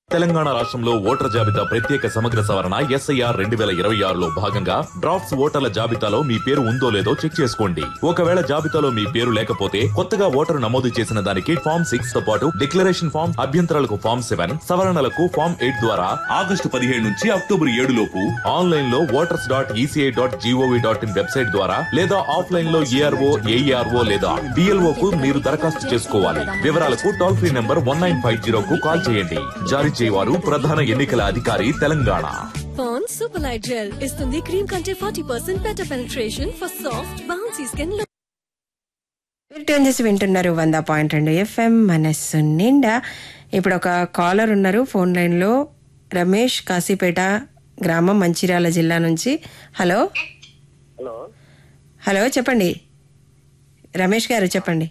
తెలంగాణ రాష్ట్రంలో ఓటర్ జాబితా ప్రత్యేక సమగ్ర సవరణ ఎస్ఐఆర్ రెండు వేల ఇరవై ఆరులో భాగంగా డ్రాఫ్ట్స్ ఓటర్ల జాబితాలో మీ పేరు ఉందో లేదో చెక్ చేసుకోండి ఒకవేళ జాబితాలో మీ పేరు లేకపోతే కొత్తగా ఓటరు నమోదు చేసిన దానికి ఫామ్ సిక్స్ తో పాటు డిక్లరేషన్ ఫామ్ అభ్యంతరాలకు ఫామ్ సెవెన్ సవరణలకు ఫామ్ ఎయిట్ ద్వారా ఆగస్టు పదిహేడు నుంచి అక్టోబర్ ఏడు లోపు ఆన్లైన్ లో voters dot ECI dot GOV dot in website ద్వారా లేదా ఆఫ్లైన్ లో ఏఆర్ఓ ఏఈఆర్ఓ లేదా డిఎల్ఓ కు మీరు దరఖాస్తు చేసుకోవాలి వివరాలకు toll free number one nine five zero కు కాల్ చేయండి జారీ చేయవారు ప్రధాన ఎన్నికల అధికారి Telangana Pond's super light gel ఇస్తుంది క్రీమ్ కంటే forty percent better penetration for soft bouncy skin మీరు ట్యూన్ చేసి వింటున్నారు వంద పాయింట్ రెండు ఎఫ్ఎం మనస్సు నిండా ఇప్పుడు ఒక కాలర్ ఉన్నారు ఫోన్ లైన్లో రమేష్ కాశీపేట గ్రామం మంచిర్యాల జిల్లా నుంచి హలో హలో హలో చెప్పండి రమేష్ గారు చెప్పండి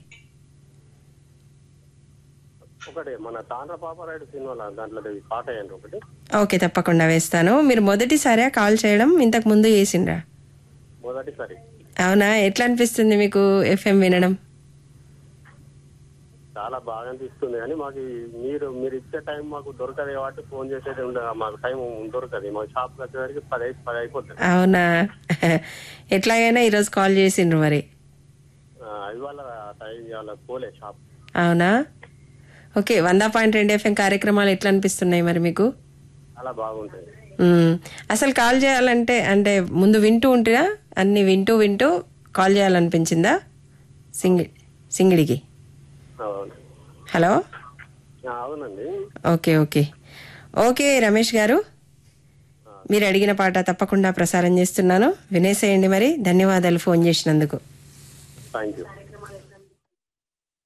ఒకటి మన తాండ్ర పాపారాయుడు సినిమాలో దాంట్లో ఇది పాట అయ్యండి ఒకటి ఓకే తప్పకుండా వేస్తాను మీరు మొదటిసారిగా కాల్ చేయడం ఇంతకు ముందు చేసిండ్రా మొదటిసారి అవునా ఎట్లా అనిపిస్తుంది మీకు ఎఫ్ఎం వినడం చాలా బాగా అనిపిస్తుంది కానీ మాకు ఈ మీరు మీరు ఇచ్చే టైం మాకు దొరకదు కాబట్టి ఫోన్ చేసేది ఉండదు మాకు టైం దొరకదు మాకు షాప్కి వచ్చేసరికి పది అయి- పది అయిపోతుంది అవునా ఎట్లాగైనా ఈరోజు కాల్ చేసిండ్రు మరి ఆ, ఇవాళ టైం ఇవాళ పోలే షాప్ అవునా ఓకే వంద పాయింట్ రెండు ఎఫ్ఎం కార్యక్రమాలు ఎట్లా అనిపిస్తున్నాయి మరి మీకు చాలా బాగుంటుంది మ్మ్. అసలు కాల్ చేయాలంటే అంటే ముందు వింటూ ఉంటురా అన్ని వింటూ వింటూ కాల్ చేయాలనిపించిందా సింగి సింగిడికి అవును హలో ఆ, అవునండి ఓకే ఓకే ఓకే రమేష్ గారు మీరు అడిగిన పాట తప్పకుండా ప్రసారం చేస్తున్నాను వినేసేయండి మరి ధన్యవాదాలు ఫోన్ చేసినందుకు థ్యాంక్ యూ